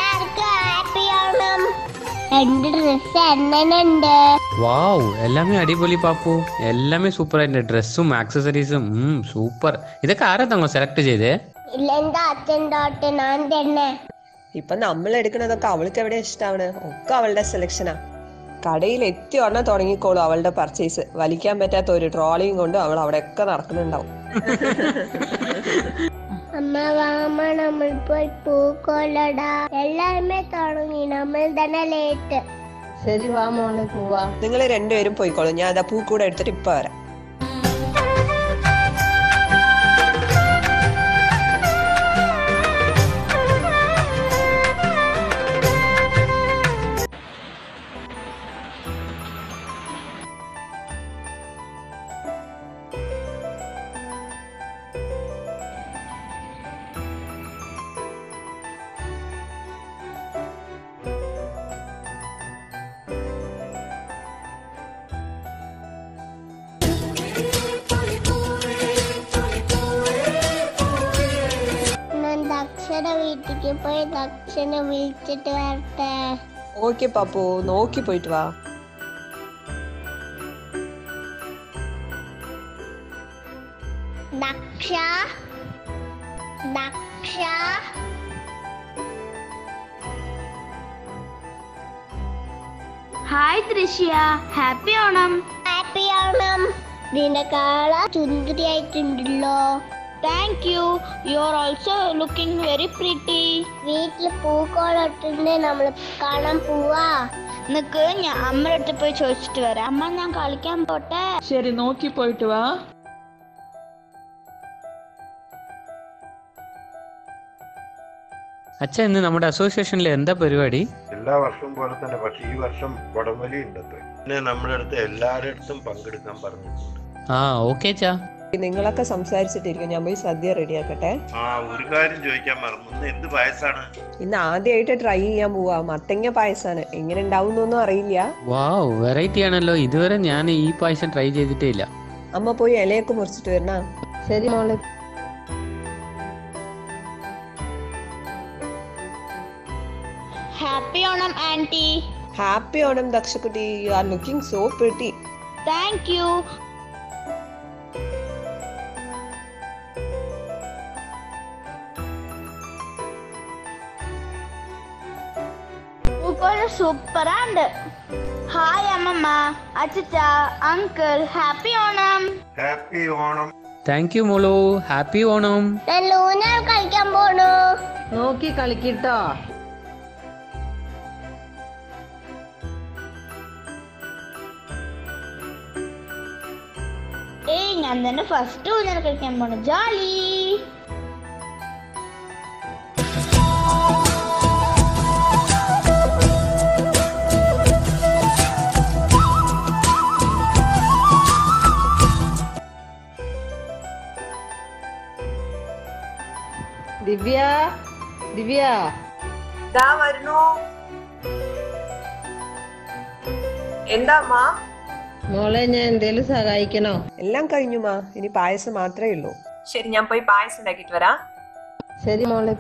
എല്ലാവർക്കും ഹാപ്പി ഓണം എന്റെ ഡ്രസ് എങ്ങനെയുണ്ട് വാവ് എല്ലാമേ അടിപൊളി പാപ്പു എല്ലാമേ സൂപ്പർ ആയിട്ട് ഡ്രസ്സും ആക്സസറീസും സൂപ്പർ ഇതൊക്കെ ആരാ തങ്ങോ സെലക്ട് ചെയ്തേ ഇല്ല എന്റെ അച്ഛൻ തൊട്ട് ഞാൻ തന്നെ ഇപ്പൊ നമ്മൾ എടുക്കുന്നതൊക്കെ അവൾക്ക് എവിടെ ഇഷ്ടമാണ് ഒക്കെ അവളുടെ സെലക്ഷനാ കടയിൽ എത്തി ഉടനെ തുടങ്ങിക്കോളും അവളുടെ പർച്ചേസ് വലിക്കാൻ പറ്റാത്ത ഒരു ട്രോളിയും കൊണ്ട് അവൾ അവിടെയൊക്കെ നടക്കുന്നുണ്ടാവും അമ്മ വാമ നമ്മൾ പോയി പൂക്കോലടാ എല്ലാരുമേ തുടങ്ങി നമ്മൾ തന്നെ ലേറ്റ് ശരി വാ മോളെ പോവാ നിങ്ങൾ രണ്ടുപേരും പോയിക്കോളും ഞാൻ അതാ പൂക്കൂടെ എടുത്തിട്ട് ഇപ്പൊ വരാം ഞാൻ ദക്ഷണ വീട്ടിക്ക് പോയി ദക്ഷണ വിളിച്ചിട്ട് വരട്ടെ ഓക്കെ പാപ്പു നോക്കി പോയിട്ട് വാ Daksha Daksha hi Thrishya happy Onam happy Onam നിന്റെ കാള ചുന്ദരിയായിട്ടുണ്ടല്ലോ thank you you are also looking very pretty വീട്ടില് പൂക്കോളിട്ടുണ്ട് നമ്മൾ കാണാൻ പോവാ നിനക്ക് ഞാൻ അമ്മയുടെ അടുത്ത് പോയി ചോദിച്ചിട്ട് വരാം അമ്മ ഞാൻ കളിക്കാൻ പോട്ടെ ശരി നോക്കി പോയിട്ട് വാ അച്ഛൻ ഇന്ന് നമ്മുടെ അസോസിയേഷനിൽ എന്താ പരിപാടി എല്ലാ വർഷവും പോലെ തന്നെ പക്ഷെ ഈ വർഷം വടംവലി ഉണ്ടത് പിന്നെ നമ്മുടെ അടുത്ത് എല്ലാവരുടെ അടുത്തും പങ്കെടുക്കാൻ പറഞ്ഞിട്ടുണ്ട് ആ ഓക്കെ ചാ നിങ്ങളൊക്കെ സംസാരിച്ചിട്ടിരിക്കും ഞാൻ പോയി സദ്യ റെഡിയാക്കട്ടെ ആ ഒരു കാര്യം ചോദിക്കാൻ മറന്നു ഇന്ന് എന്ത് പായസാണ് ഇന്ന് ആദ്യമായിട്ട് ട്രൈ ചെയ്യാൻ പോവാ മത്തങ്ങ പായസാണ് എങ്ങനെ ഉണ്ടാവുന്നൊന്നും അറിയില്ല വാവ് വെറൈറ്റി ആണല്ലോ ഇതുവരെ ഞാൻ ഈ പായസം ട്രൈ ചെയ്തിട്ടേ ഇല്ല അമ്മ പോയി ഇലയൊക്കെ മുറിച്ചിട്ട് വരണ ശരി മോളെ happy Onam aunty happy Onam ദക്ഷക്കുട്ടി you are looking so pretty thank you പൂക്കോള് സൂപ്പറാണ്ട് ഹായ് അമ്മമ്മ അച്ഛച്ച uncle happy Onam happy Onam thank you മോളു ഹാപ്പി ഓണം ഞാൻ ലൂനാൽ കളിക്കാൻ പോണു നോക്കി കളിക്കിട്ടോ ഏയ് ഞാൻ തന്നെ ഫസ്റ്റ് ഊഞ്ഞാൽ കളിക്കാൻ പോണു ജോലി ദിവ്യ ദിവ്യ വരുന്നു എന്താ അമ്മ മോളെ ഞാൻ എന്തേലും സഹായിക്കണോ എല്ലാം കഴിഞ്ഞു മാ ഇനി പായസം മാത്രമേ ഉള്ളൂ ശരി ഞാൻ പോയി പായസം ഉണ്ടാക്കിട്ട് വരാം ശരി മോളെ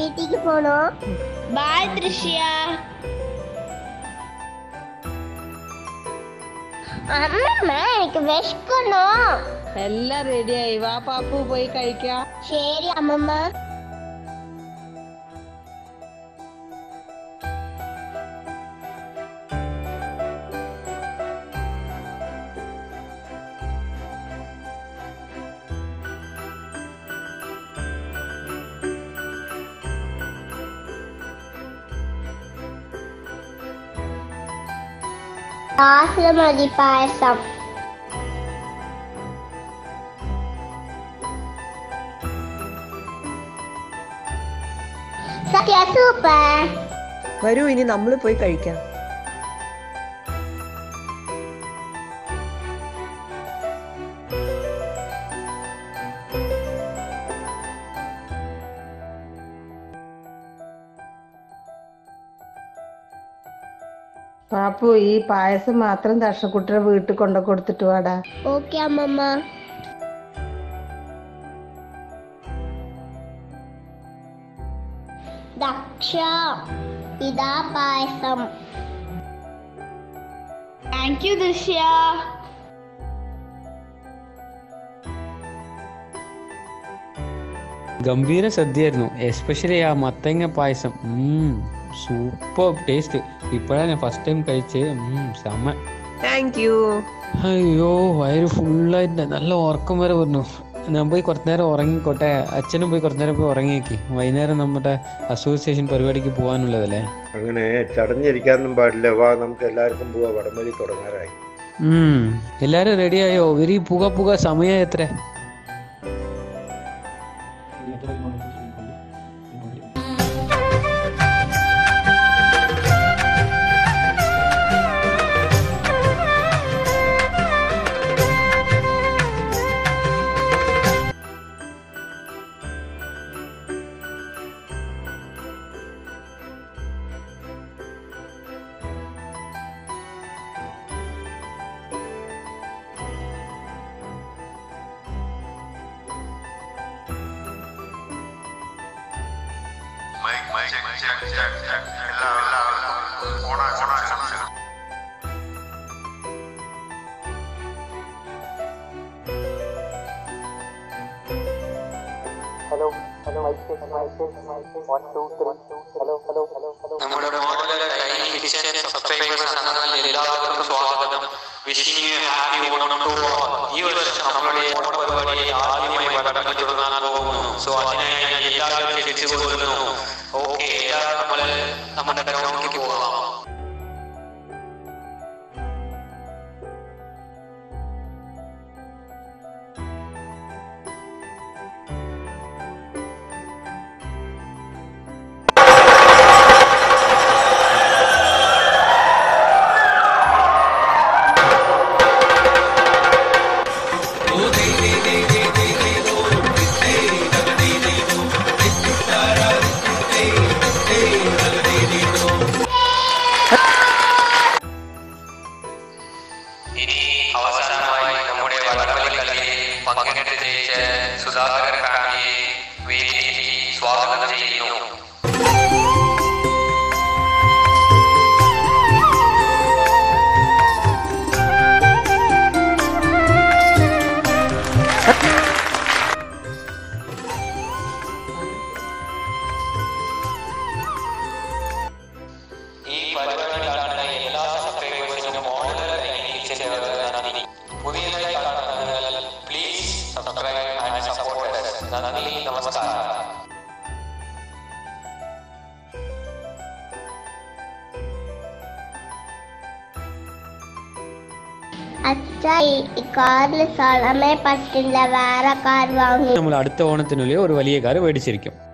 വീട്ടിലേക്ക് പോണോ ബായ് ദൃശ്യ അമ്മമ്മ എനിക്ക് വിശക്കണോ എല്ലാം റെഡിയായി വാ പാപ്പു പോയി കഴിക്കാം ശരി അമ്മമ്മ ഗ്ലാസ്സില് മതി പായസം സത്യ സൂപ്പർ വരൂ ഇനി നമ്മൾ പോയി കഴിക്കാം പാപ്പു ഈ പായസം മാത്രം ദർശക്കുട്ടിയുടെ വീട്ടിൽ കൊണ്ടു കൊടുത്തിട്ട് വാടാ ഓക്കെ അമ്മമ്മ ദക്ഷ ഇതാ പായസം താങ്ക് യു ദൃശ്യ ഗംഭീര സദ്യയായിരുന്നു എസ്പെഷ്യലി ആ മത്തങ്ങ പായസം സൂപ്പർ ടേസ്റ്റ് ഇപ്പോഴാണ് ഞാൻ ഫസ്റ്റ് ടൈം കഴിച്ച് ഉം, സെമ താങ്ക് യു അയ്യോ വയറ് ഫുള്ളായിട്ട് നല്ല ഉറക്കം വരെ വന്നു ഞാൻ പോയി കുറച്ചു നേരം ഉറങ്ങിക്കോട്ടെ അച്ഛനും പോയി കുറച്ചു നേരം പോയി ഉറങ്ങിയേക്ക് വൈകുന്നേരം നമ്മുടെ അസോസിയേഷൻ പരിപാടിക്ക് പോകാനുള്ളതല്ലേ അങ്ങനെ ചടഞ്ഞിരിക്കാനൊന്നും പാടില്ല വാ നമുക്ക് എല്ലാവർക്കും പോവാ വടംവലി തുടങ്ങാറായി ഉം എല്ലാരും റെഡിയായോ വെരി പുക പുക സമയം എത്ര നമ്മുടെ മോഡൽ സബ്സ്ക്രൈബേഴ്സ് അങ്ങനെ എല്ലാവർക്കും സ്വാഗതം wishing you happy Onam to ഈ വർഷം നമ്മുടെ ഓണ പരിപാടി ആദ്യമായി വടക്കം തുടങ്ങാൻ പോകുന്നു സോ അതിനായി ഞാൻ എല്ലാവരും ക്ഷണിച്ചു കൊള്ളുന്നു ഓക്കെ എല്ലാവരും നമ്മൾ നമ്മുടെ ഗ്രൗണ്ടിലേക്ക് പോകാം ഇനി അവസാനമായി നമ്മുടെ വടംവലി കളിയിൽ പങ്കെടുത്ത് ജയിച്ച സുധാകരൻ ഫാമിലിയെ വേദിയിലേക്ക് സ്വാഗതം ചെയ്യുന്നു ഈ പരിപാടിയിലാണ് എല്ലാ സബ്സ്ക്രൈബേഴ്സിനും ഓൺലൈൻ ലഭിച്ചത് നന്ദി പുതിയതായി കാണുന്നവർ പ്ലീസ് സബ്സ്ക്രൈബ് ആൻഡ് സപ്പോർട്ട് നന്ദി നമസ്കാരം അച്ഛ ഈ കാറിൽ സ്ഥലമേ പറ്റില്ല വേറെ കാർ വാങ്ങി നമ്മൾ അടുത്ത ഓണത്തിനുള്ളിൽ ഒരു വലിയ കാർ മേടിച്ചിരിക്കും